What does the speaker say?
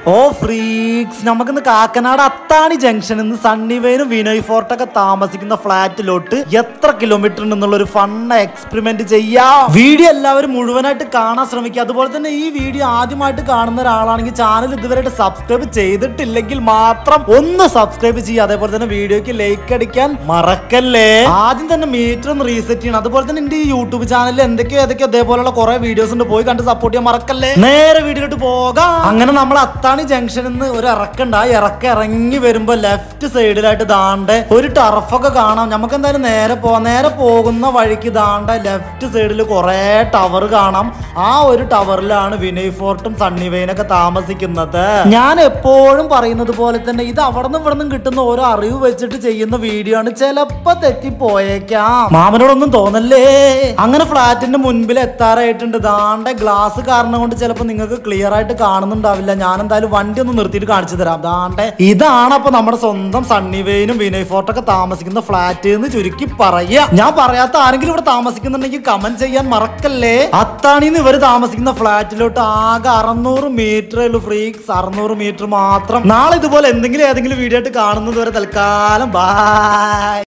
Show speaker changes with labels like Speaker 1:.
Speaker 1: ഓ freaks നമുക്കിന്ന് കാക്കനാട് അത്താണി ജംഗ്ഷനിൽ നിന്ന് സണ്ണിവേനും വിനോയ് ഫോർട്ടൊക്കെ താമസിക്കുന്ന ഫ്ലാറ്റിലോട്ട് എത്ര കിലോമീറ്റർ ഉണ്ടെന്നുള്ള ഒരു ഫൺ എക്സ്പെരിമെന്റ് ചെയ്യാം വീഡിയോ എല്ലാവരും മുഴുവനായിട്ട് കാണാൻ ശ്രമിക്കുക അതുപോലെ തന്നെ ഈ വീഡിയോ ആദ്യമായിട്ട് കാണുന്ന ഒരാളാണെങ്കിൽ ചാനൽ ഇതുവരെയായിട്ട് സബ്സ്ക്രൈബ് ചെയ്തിട്ടില്ലെങ്കിൽ മാത്രം ഒന്ന് സബ്സ്ക്രൈബ് ചെയ്യുക അതേപോലെ തന്നെ വീഡിയോക്ക് ലൈക്ക് അടിക്കാൻ മറക്കല്ലേ ആദ്യം തന്നെ മീറ്റർ ഒന്ന് റീസെറ്റ് ചെയ്യണം അതുപോലെ തന്നെ എന്റെ ഈ യൂട്യൂബ് ചാനലിൽ എന്തൊക്കെയോ ഏതൊക്കെയോ അതേപോലെയുള്ള കുറെ വീഡിയോസ് ഉണ്ട് പോയി കണ്ട് സപ്പോർട്ട് ചെയ്യാൻ മറക്കല്ലേ നേരെ വീഡിയോയിലോട്ട് പോകാം അങ്ങനെ നമ്മൾ അത്താണി ജംഗ്ഷനിൽ നിന്ന് ഒരു ഇറക്കുണ്ട് ആ ഇറക്കം ഇറങ്ങി വരുമ്പോ ലെഫ്റ്റ് സൈഡിലായിട്ട് ദാണ്ടെ ഒരു ടർഫൊക്കെ കാണാം നമുക്ക് എന്തായാലും നേരെ പോവാം നേരെ പോകുന്ന വഴിക്ക് ദാണ്ട ലെഫ്റ്റ് സൈഡിൽ കുറെ ടവർ കാണാം ആ ഒരു ടവറിലാണ് വിനയ് ഫോർട്ടും സണ്ണി വെയിനൊക്കെ താമസിക്കുന്നത് ഞാൻ എപ്പോഴും പറയുന്നത് പോലെ തന്നെ ഇത് അവിടെ നിന്ന് ഇവിടെ നിന്നും കിട്ടുന്ന ഓരോ അറിവ് വെച്ചിട്ട് ചെയ്യുന്ന വീഡിയോ ആണ് ചിലപ്പോ തെറ്റിപ്പോയേക്കാം മാമനോടൊന്നും തോന്നല്ലേ അങ്ങനെ ഫ്ലാറ്റിന്റെ മുൻപിൽ എത്താറായിട്ടുണ്ട് ദാണ്ട ഗ്ലാസ് കാരണം കൊണ്ട് ചിലപ്പോ നിങ്ങൾക്ക് ക്ലിയർ ആയിട്ട് കാണുന്നുണ്ടാവില്ല ഞാൻ എന്തായാലും വണ്ടി ഒന്ന് നിർത്തിയിട്ട് കാണിച്ചു തരാം ദാണ്ടെ ഇതാണ് അപ്പൊ നമ്മുടെ സ്വന്തം സണ്ണി വെയിനും വിനയ് ഫോർട്ടൊക്കെ താമസിക്കുന്ന ഫ്ലാറ്റ് എന്ന് ചുരുക്കി പറയാ ഞാൻ പറയാത്ത ആരെങ്കിലും ഇവിടെ താമസിക്കുന്നുണ്ടെങ്കിൽ കമന്റ് ചെയ്യാൻ മറക്കല്ലേ അത്താണിന്ന് ഇവര് താമസിക്കുന്ന ഫ്ലാറ്റിലോട്ട് ആകെ അറുന്നൂറ് മീറ്ററേ ഉള്ളൂ ഫ്രീക്സ് അറുന്നൂറ് മീറ്റർ മാത്രം നാളെ ഇതുപോലെ എന്തെങ്കിലും ഏതെങ്കിലും വീഡിയോ ആയിട്ട് കാണുന്നത് വരെ തൽക്കാലം ബൈ